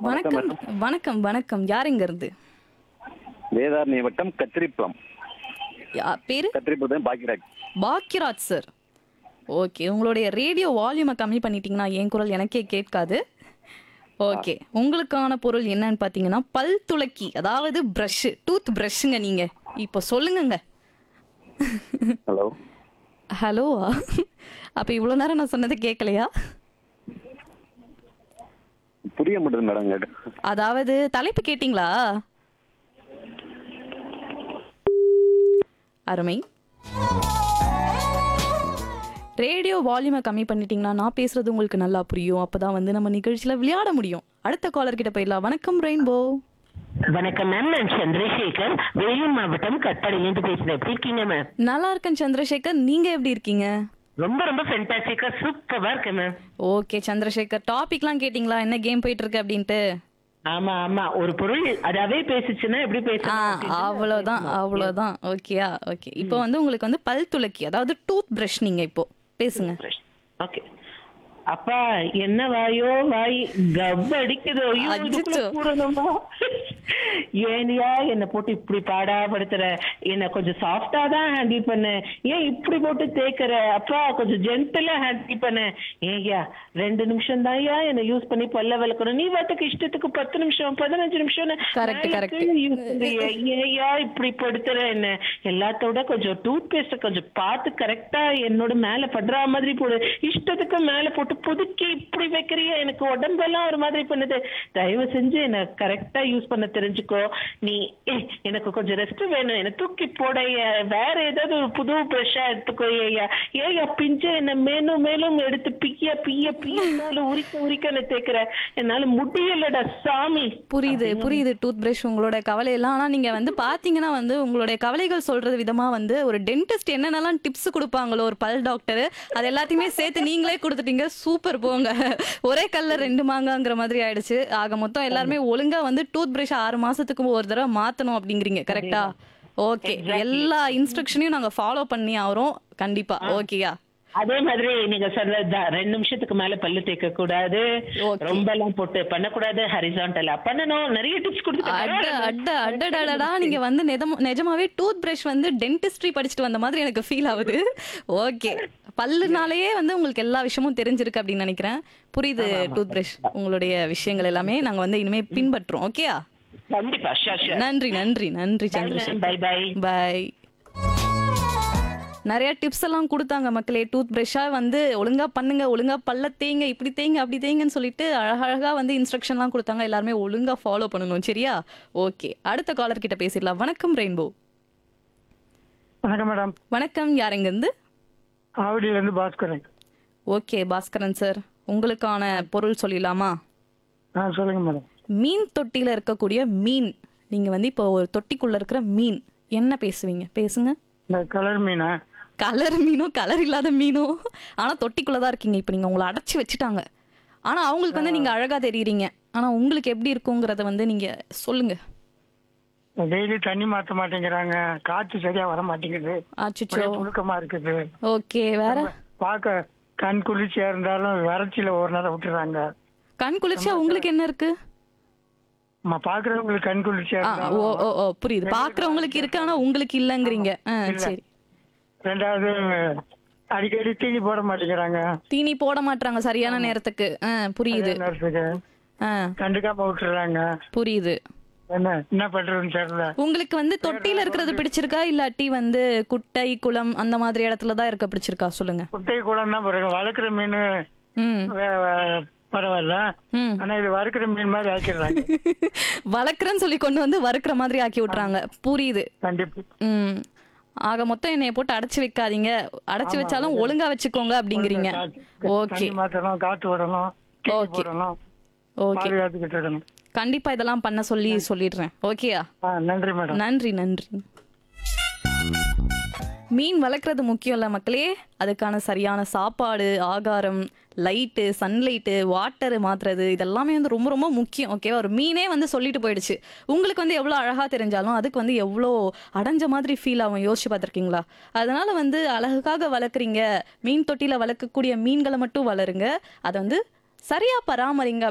வணக்கம் வணக்கம் வணக்கம் வணக்கம் யார் இங்க இருந்து வேதாரண்ய வட்டம் கத்திரிப்பழம் யா- பேரு கத்திரிப்பழம் பாக்கியராஜ் பாக்யராஜ் சார் ஓகே உங்களுடைய ரேடியோ வால்யூமை கம்மி பண்ணிட்டீங்கன்னா என் குரல் எனக்கே கேட்காது ஓகே உங்களுக்கான பொருள் என்னன்னு பார்த்தீங்கன்னா பல் துளக்கி அதாவது ப்ரஷ் டூத் ப்ரஷ்ங்க நீங்க இப்போ சொல்லுங்கங்க ஹலோ ஹலோ அப்போ இவ்வளோ நேரம் நான் சொன்னதை கேட்கலையா புரிய மாட்டேது மேடம் கேட்டு அதாவது தலைப்பு கேட்டிங்களா அருமை ரேடியோ வால்யூமை கம்மி பண்ணிட்டீங்கன்னா நான் பேசுறது உங்களுக்கு நல்லா புரியும் அப்பதான் வந்து நம்ம நிகழ்ச்சியில விளையாட முடியும் அடுத்த காலர் கிட்ட போயிடலாம் வணக்கம் ரெயின்போ வணக்கம் மேம் நான் சந்திரசேகர் வேலூர் மாவட்டம் கட்டளையிலிருந்து பேசுறேன் எப்படி இருக்கீங்க மேம் நல்லா இருக்கேன் சந்திரசேகர் நீங்க எப்படி இருக்கீங்க ரொம்ப ரொம்ப ஃபென்டாஸ்டிக்கா சூப்பரா இருக்கேன் மேம் ஓகே சந்திரசேகர் டாபிக்லாம் கேட்டிங்களா என்ன கேம் போயிட்டு இருக்கு அப்படின்ட்டு ஆமா ஆமா ஒரு பொருள் அதாவே பேசுச்சுன்னா எப்படி ஆ பேசணும் அவ்வளோதான் அவ்வளோதான் ஓகேயா ஓகே இப்போ வந்து உங்களுக்கு வந்து பல் துளக்கி அதாவது டூத் பிரஷ் நீங்க இப்போ பேசுங்க ஓகே அப்பா என்ன வாயோ வாய் கப் அடிக்குதோ ஐயோ, இதுக்குள்ள அச்சச்சோ. பூரணமா ஏனியா என்ன போட்டு இப்படி பாடாப்படுத்துற என்ன கொஞ்சம் சாஃப்டா தான் ஹேண்டில் பண்ண ஏன் இப்படி போட்டு தேய்க்கிற அப்பா கொஞ்சம் ஜென்டலா ஹேண்டில் பண்ண ஏய்யா ரெண்டு நிமிஷம் தான்யா என்ன யூஸ் பண்ணி பல்ல விளக்கணும் நீ வாட்டுக்கு இஷ்டத்துக்கு பத்து நிமிஷம் பதினஞ்சு நிமிஷம் Correct, correct. ஏயா இப்படி படுத்துற என்ன எல்லாத்தோட கொஞ்சம் டூத் பேஸ்ட கொஞ்சம் பார்த்து கரெக்டா என்னோட மேல படுற மாதிரி போடு இஷ்டத்துக்கு மேல போட்டு புதுக்கி இப்படி வைக்கிறிய எனக்கு உடம்பெல்லாம் ஒரு மாதிரி பண்ணுது தயவு செஞ்சு என்ன கரெக்டா யூஸ் பண்ண தெரிஞ்சுக்கோ நீ ஏய், எனக்கு கொஞ்சம் ரெஸ்ட் வேணும் என்ன தூக்கி போட வேற ஏதாவது ஒரு புது ப்ரெஷ்ஷா எடுத்துக்கோ ஏயா ஏயா பிஞ்ச என்ன மேலும் மேலும் எடுத்து பிய்ய பிய்ய பிய்ய உரிக்க உரிக்க என்ன தேக்குற என்னால முடியலடா சாமி புரியுது புரியுது டூத் பிரஷ் உங்களோட கவலை எல்லாம் ஆனா நீங்க வந்து பாத்தீங்கன்னா வந்து உங்களுடைய கவலைகள் சொல்றது விதமா வந்து ஒரு டென்டிஸ்ட் என்னென்னலாம் டிப்ஸ் கொடுப்பாங்களோ ஒரு பல் டாக்டர் அது எல்லாத்தையுமே சேர்த்து நீங்களே கொடுத்துட்டீங்க சூப்பர் போங்க ஒரே கல்ல ரெண்டு மாங்காங்கிற மாதிரி ஆயிடுச்சு ஆக மொத்தம் எல்லாருமே ஒழுங்கா வந்து டூத் பிரஷ் ஆறு மாசத்துக்கு ஒரு தடவை மாத்தணும் அப்படிங்கிறீங்க கரெக்டா ஓகே எல்லா இன்ஸ்ட்ரக்ஷனையும் நாங்க ஃபாலோ பண்ணி ஆகிறோம் கண்டிப்பா ஓகேயா அதே மாதிரி நீங்க சொன்னதுதான் ரெண்டு நிமிஷத்துக்கு மேல பல்லு தேய்க்க கூடாது Okay. ரொம்ப எல்லாம் போட்டு பண்ணக்கூடாது ஹரிசான்டலா பண்ணணும் நிறைய டிப்ஸ் அட அட அடடடடா நீங்க வந்து நிஜமா நிஜமாவே டூத் பிரஷ் வந்து டென்டிஸ்ட்ரி படிச்சுட்டு வந்த மாதிரி எனக்கு ஃபீல் ஆகுது ஓகே பல்லுனாலேயே வந்து உங்களுக்கு எல்லா விஷயமும் தெரிஞ்சிருக்கு அப்படின்னு நினைக்கிறேன் புரியுது டூத் பிரஷ் உங்களுடைய விஷயங்கள் எல்லாமே நாங்க வந்து இனிமே பின்பற்றுறோம் ஓகேயா கண்டிப்பா ஷூர் ஷூர் நன்றி நன்றி நன்றி சந்திரசேகர் பை பை பாய் நிறைய டிப்ஸ் எல்லாம் கொடுத்தாங்க மக்களே டூத் பிரஷ்ஷா வந்து ஒழுங்கா பண்ணுங்க ஒழுங்கா பல்ல தேங்க இப்படி தேங்க அப்படி தேங்கன்னு சொல்லிட்டு அழகழகா வந்து இன்ஸ்ட்ரக்ஷன்லாம் கொடுத்தாங்க எல்லாருமே ஒழுங்கா ஃபாலோ பண்ணணும் சரியா ஓகே அடுத்த காலர் கிட்ட பேசிடலாம் வணக்கம் ரெயின்போ வணக்கம் மேடம் வணக்கம் யார் இருந்து ஆவடியிலேருந்து பாஸ்கரன் ஓகே பாஸ்கரன் சார் உங்களுக்கான பொருள் சொல்லிடலாமா ஆ சொல்லுங்க மேடம் மீன் தொட்டியில இருக்கக்கூடிய மீன் நீங்க வந்து இப்போ ஒரு தொட்டிக்குள்ள இருக்கிற மீன் என்ன பேசுவீங்க பேசுங்க இந்த கலர் மீனா கலர் மீனோ கலர் இல்லாத மீனோ ஆனா தொட்டிக்குள்ளதான் இருக்கீங்க இப்போ நீங்க உங்களை அடைச்சி வச்சுட்டாங்க ஆனா அவங்களுக்கு வந்து நீங்க அழகா தெரியுறீங்க ஆனா உங்களுக்கு எப்படி இருக்குங்கிறத வந்து நீங்க சொல்லுங்க டெய்லி தண்ணி மாற்ற மாட்டேங்கிறாங்க காற்று சரியா வர மாட்டேங்குது அச்சுச்சோ ஒரே புழுக்கமா இருக்குது ஓகே வேற பார்க்க கண் குளிர்ச்சியா இருந்தாலும் வறட்சியில ஒரு நேரம் விட்டுறாங்க கண் குளிர்ச்சியா உங்களுக்கு என்ன இருக்கு நம்ம பாக்குறவங்களுக்கு கண் குளிர்ச்சியா ஆ, ஓ இருந்தாலும் ஓ ஓ புரியுது பாக்குறவங்களுக்கு இருக்கு ஆனா உங்களுக்கு இல்லங்கிறீங்க ஆ, சரி ரெண்டாவது அடிக்கடி தீனி போட மாட்டேங்கிறாங்க தீனி போட மாட்டாங்க சரியான நேரத்துக்கு ஆ, புரியுது நேரத்துக்கு ஆ, கண்டுக்காம விட்டுறாங்க புரியுது என்ன என்ன பண்றதுன்னு தெரியல உங்களுக்கு வந்து தொட்டியில இருக்கிறது பிடிச்சிருக்கா இல்லாட்டி வந்து குட்டை குளம் அந்த மாதிரி இடத்துல தான் இருக்க பிடிச்சிருக்கா சொல்லுங்க குட்டை குளம் தான் பாருங்க வளர்க்குற மீன் ம் வே- வே- பரவாயில்ல ம் ஆனா இது வறுக்கிற மீன் மாதிரி ஆக்கிடுறாங்க வளர்க்குறேன்னு சொல்லி கொண்டு வந்து வறுக்கிற மாதிரி ஆக்கி விட்றாங்க புரியுது கண்டிப்பா ம் ஆக மொத்தம் என்னைய போட்டு அடைச்சு வைக்காதீங்க அடைச்சு வச்சாலும் ஒழுங்கா வச்சுக்கோங்க அப்படிங்கிறீங்க ஓகே தண்ணி மாத்தணும் காத்து விடணும் தீனி Okay. போடணும் ஓகே பாதுகாத்துக்கிட்டு இருக்கணும் கண்டிப்பா இதெல்லாம் பண்ண சொல்லி சொல்லிடுறேன் ஓகேயா ஆ நன்றி மேடம் நன்றி நன்றி மீன் வளர்க்குறது முக்கியம் இல்லை மக்களே அதுக்கான சரியான சாப்பாடு ஆகாரம் லைட்டு சன்லைட்டு வாட்டர் மாத்துறது இதெல்லாமே வந்து ரொம்ப ரொம்ப முக்கியம் ஓகேவா ஒரு மீனே வந்து சொல்லிட்டு போயிடுச்சு உங்களுக்கு வந்து எவ்வளோ அழகாக தெரிஞ்சாலும் அதுக்கு வந்து எவ்வளோ அடைஞ்ச மாதிரி ஃபீல் ஆகும் யோசிச்சு பார்த்துருக்கீங்களா அதனால வந்து அழகுக்காக வளர்க்குறீங்க மீன் தொட்டியில் வளர்க்கக்கூடிய மீன்களை மட்டும் வளருங்க அதை வந்து சரியா பராமரிங்க